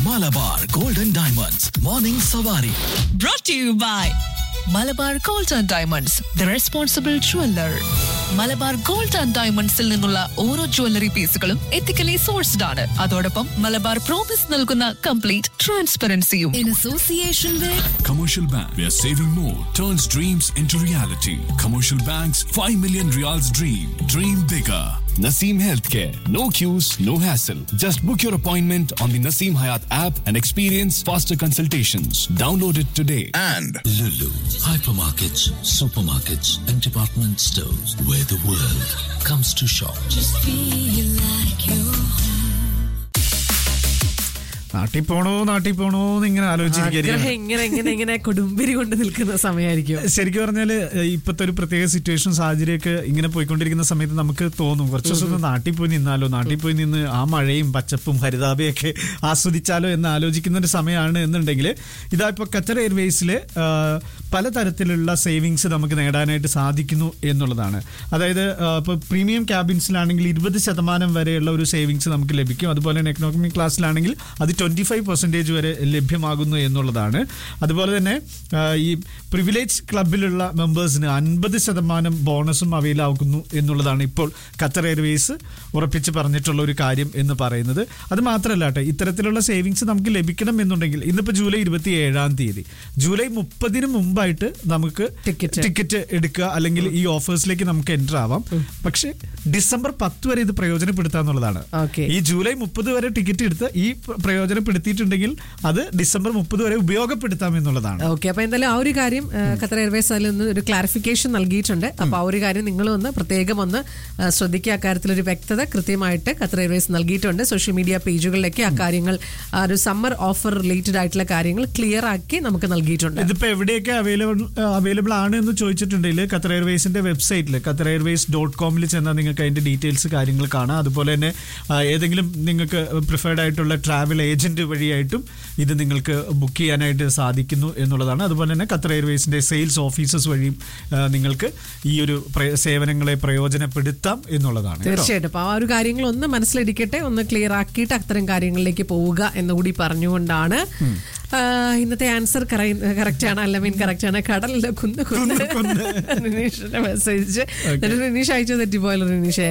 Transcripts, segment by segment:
Malabar golden diamonds morning സവാരി brought to you by Malabar gold and diamonds the responsible jeweller Malabar gold and ഡയമണ്ട്സിൽ നിന്നുള്ള ഓരോ jewellery പീസുകളും ethically sourced ആണ് അതോടൊപ്പം മലബാർ പ്രോമിസ് നൽകുന്ന കംപ്ലീറ്റ് ട്രാൻസ്പെറൻസിയും in association Commercial Bank, where saving more turns dreams into reality. Commercial Bank's 5 million reals dream. Dream bigger. Naseem Healthcare. No queues, no hassle. Just book your appointment on the Naseem Hayat app and experience faster consultations. Download it today. and Lulu, hypermarkets, supermarkets, and department stores where the world comes to shop. നാട്ടിൽ പോണോ നാട്ടിൽ പോണോ എന്ന് ഇങ്ങനെ ആഗ്രഹം ആലോചിച്ചിരിക്കുകയായിരിക്കും ഇങ്ങനെ ഇങ്ങനെ ഇങ്ങനെ കൊടുമ്പിരി കൊണ്ട് നിൽക്കുന്ന സമയമായിരിക്കും ശരിക്കും പറഞ്ഞാൽ ഇപ്പോഴത്തെ ഒരു പ്രത്യേക സിറ്റുവേഷൻ സാഹചര്യമൊക്കെ ഇങ്ങനെ പോയിക്കൊണ്ടിരിക്കുന്ന സമയത്ത് നമുക്ക് തോന്നും കുറച്ച് ദിവസം ഒന്ന് നാട്ടിൽ പോയി നിന്നാലോ നാട്ടിൽ പോയി നിന്ന് ആ മഴയും പച്ചപ്പും ഹരിതാപയൊക്കെ ആസ്വദിച്ചാലോ എന്ന് ആലോചിക്കുന്ന ഒരു സമയമാണ് എന്നുണ്ടെങ്കിൽ ഇതാ ഇപ്പോൾ ഖത്തർ എയർവേസിൽ പലതരത്തിലുള്ള സേവിങ്സ് നമുക്ക് നേടാനായിട്ട് സാധിക്കുന്നു എന്നുള്ളതാണ് അതായത് ഇപ്പോൾ പ്രീമിയം ക്യാബിൻസിലാണെങ്കിൽ ഇരുപത് ശതമാനം വരെയുള്ള ഒരു സേവിങ്സ് നമുക്ക് ലഭിക്കും അതുപോലെ തന്നെ എക്കണോമിക് ക്ലാസ്സിലാണെങ്കിൽ അത് ട്വന്റി ഫൈവ് പെർസെൻറ്റേജ് വരെ ലഭ്യമാകുന്നു എന്നുള്ളതാണ് അതുപോലെ തന്നെ ആ, ഈ പ്രിവിലേജ് ക്ലബിലുള്ള മെമ്പേഴ്സിന് അൻപത് ശതമാനം ബോണസും അവൈൽ ആകുന്നു എന്നുള്ളതാണ് ഇപ്പോൾ ഖത്തർ എയർവേസ് ഉറപ്പിച്ച് പറഞ്ഞിട്ടുള്ള ഒരു കാര്യം എന്ന് പറയുന്നത് അത് മാത്രമല്ല കേട്ടോ ഇത്തരത്തിലുള്ള സേവിങ്സ് നമുക്ക് ലഭിക്കണം എന്നുണ്ടെങ്കിൽ ഇന്നിപ്പോൾ ജൂലൈ ഇരുപത്തി ഏഴാം തീയതി ജൂലൈ മുപ്പതിന് മുമ്പായിട്ട് നമുക്ക് Ticket. ടിക്കറ്റ് എടുക്കുക അല്ലെങ്കിൽ ഈ ഓഫേഴ്സിലേക്ക് നമുക്ക് എൻ്റർ ആവാം പക്ഷേ ഡിസംബർ പത്ത് വരെ ഇത് പ്രയോജനപ്പെടുത്തുക എന്നുള്ളതാണ് Okay. ഈ ജൂലൈ മുപ്പത് വരെ ടിക്കറ്റ് എടുത്ത് ഈ പ്ര- പ്രയോജനപ്പെടുത്തിയിട്ടുണ്ടെങ്കിൽ അത് ഡിസംബർ മുപ്പത് വരെ ഉപയോഗപ്പെടുത്താം എന്നുള്ളതാണ് ഓക്കെ അപ്പൊ എന്തായാലും ആ ഒരു കാര്യം ആ, ഖത്തർ എയർവേസ് അതിൽ നിന്ന് ഒരു ക്ലാരിഫിക്കേഷൻ നൽകിയിട്ടുണ്ട് അപ്പൊ ആ ഒരു കാര്യം നിങ്ങൾ ഒന്ന് പ്രത്യേകം ഒന്ന് ആ, ശ്രദ്ധിക്കുക അക്കാര്യത്തിൽ ഒരു വ്യക്തത കൃത്യമായിട്ട് ഖത്തർ എയർവേസ് നൽകിയിട്ടുണ്ട് സോഷ്യൽ മീഡിയ പേജുകളിലൊക്കെ ആ കാര്യങ്ങൾ ആ ഒരു സമ്മർ ഓഫർ റിലേറ്റഡ് ആയിട്ടുള്ള കാര്യങ്ങൾ ക്ലിയർ ആക്കി നമുക്ക് നൽകിയിട്ടുണ്ട് ഇതിപ്പോ എവിടെയൊക്കെ അവൈലബിൾ അവൈലബിൾ ആണ് എന്ന് ചോദിച്ചിട്ടുണ്ടെങ്കിൽ ഖത്തർ എയർവേസിന്റെ വെബ്സൈറ്റിൽ ഖത്തർ എയർവേസ് ഡോട്ട് കോമിൽ ചെന്നാൽ നിങ്ങൾക്ക് അതിന്റെ ഡീറ്റെയിൽസ് കാര്യങ്ങൾ കാണാം അതുപോലെ തന്നെ ആ, ഏതെങ്കിലും നിങ്ങൾക്ക് പ്രിഫേർഡ് ആയിട്ടുള്ള ട്രാവൽ ഏജന്റ് വഴിയായിട്ടും ഇത് നിങ്ങൾക്ക് ബുക്ക് ചെയ്യാനായിട്ട് സാധിക്കുന്നു എന്നുള്ളതാണ് അതുപോലെ തന്നെ ഖത്തർ എയർവേസിന്റെ സെയിൽസ് ഓഫീസേഴ്സ് വഴിയും ആ, നിങ്ങൾക്ക് ഈ ഒരു പ്ര- സേവനങ്ങളെ പ്രയോജനപ്പെടുത്താം എന്നുള്ളതാണ് കേട്ടോ. തീർച്ചയായിട്ടും അപ്പൊ ആ ഒരു കാര്യങ്ങൾ ഒന്ന് മനസ്സിലിരിക്കട്ടെ ഒന്ന് ക്ലിയർ ആക്കിയിട്ട് അത്തരം കാര്യങ്ങളിലേക്ക് പോവുക എന്നുകൂടി പറഞ്ഞുകൊണ്ടാണ് ആ, ഇന്നത്തെ ആൻസർ കറക്റ്റ് ആണ് അല്ല മീൻ കറക്റ്റ് ആണ് കടലില്ല കുന്ന് കുന്ന് റിനീഷിന്റെ മെസ്സേജ് റിനീഷ് അയച്ചു തെറ്റിപ്പോയല്ലോ റിനീഷേ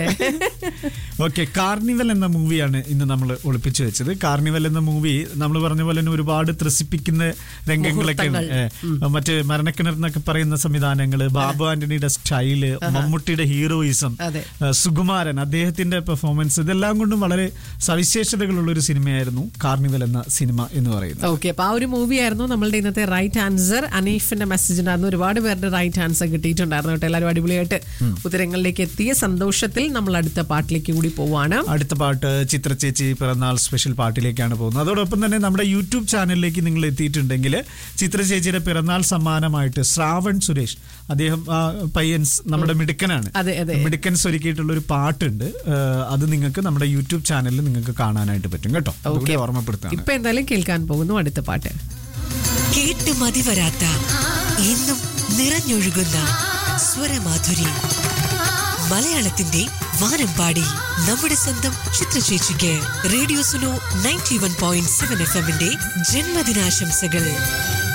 ഓക്കെ കാർണിവൽ എന്ന മൂവിയാണ് ഇന്ന് നമ്മൾ ഒളിപ്പിച്ചു വെച്ചത് കാർണിവൽ എന്ന മൂവി നമ്മൾ പറഞ്ഞ പോലെ തന്നെ ഒരുപാട് ത്രസിപ്പിക്കുന്ന രംഗങ്ങളൊക്കെ മുഹൂർത്തങ്ങൾ. ഏ, മറ്റ് മരണക്കിണർ എന്നൊക്കെ പറയുന്ന സംവിധാനങ്ങള് ബാബു ആന്റണിയുടെ സ്റ്റൈല് മമ്മൂട്ടിയുടെ ഹീറോയിസം അതെ. ഏ, സുകുമാരൻ അദ്ദേഹത്തിന്റെ പെർഫോമൻസ് ഇതെല്ലാം കൊണ്ടും വളരെ സവിശേഷതകളുള്ള ഒരു സിനിമയായിരുന്നു കാർണിവൽ എന്ന സിനിമ എന്ന് പറയുന്നത് ഓക്കെ അപ്പൊ ആ ഒരു മൂവി ആയിരുന്നു നമ്മളുടെ ഇന്നത്തെ റൈറ്റ് ആൻസർ അനീഫിന്റെ മെസ്സേജ് ഉണ്ടായിരുന്നു ഒരുപാട് പേരുടെ റൈറ്റ് ആൻസർ കിട്ടിയിട്ടുണ്ടായിരുന്നു കേട്ടോ എല്ലാവരും അടിപൊളിയായിട്ട് ഉത്തരങ്ങളിലേക്ക് എത്തിയ സന്തോഷത്തിൽ നമ്മൾ അടുത്ത പാട്ടിലേക്ക് കൂടി പോവാണ് അടുത്ത പാട്ട് ചിത്ര ചേച്ചി പിറന്നാൾ സ്പെഷ്യൽ പാട്ടിലേക്കാണ് പോകുന്നത് അതോടൊപ്പം തന്നെ നമ്മുടെ യൂട്യൂബ് ചാനലിലേക്ക് നിങ്ങൾ എത്തിയിട്ടുണ്ടെങ്കിൽ ചിത്ര ചേച്ചിയുടെ പിറന്നാൾ സമ്മാനമായിട്ട് ശ്രാവൺ സുരേഷ് അദ്ദേഹം ആ, പയ്യൻസ് നമ്മുടെ മിടുക്കനാണ് അതെ, അതെ. മിടുക്കൻസ് ഒരുക്കിയിട്ടുള്ള ഒരു പാട്ടുണ്ട് ആ, അത് നിങ്ങൾക്ക് നമ്മുടെ യൂട്യൂബ് ചാനലിൽ നിങ്ങൾക്ക് കാണാനായിട്ട് പറ്റും കേട്ടോ അതുകൂടി ഓർമ്മപ്പെടുത്താണ് ഇപ്പൊ എന്തായാലും കേൾക്കാൻ പോകുന്നു അടുത്ത പാട്ട് കേട്ട് മതിവരാത്ത എന്നും നിറഞ്ഞൊഴുകുന്ന സ്വരമാധുരി മലയാളത്തിന്റെ വാനമ്പാടി നമ്മുടെ സ്വന്തം ചിത്രചേച്ചിക്ക് radio Suno ninety one point seven F എമ്മിന്റെ ജന്മദിനാശംസകൾ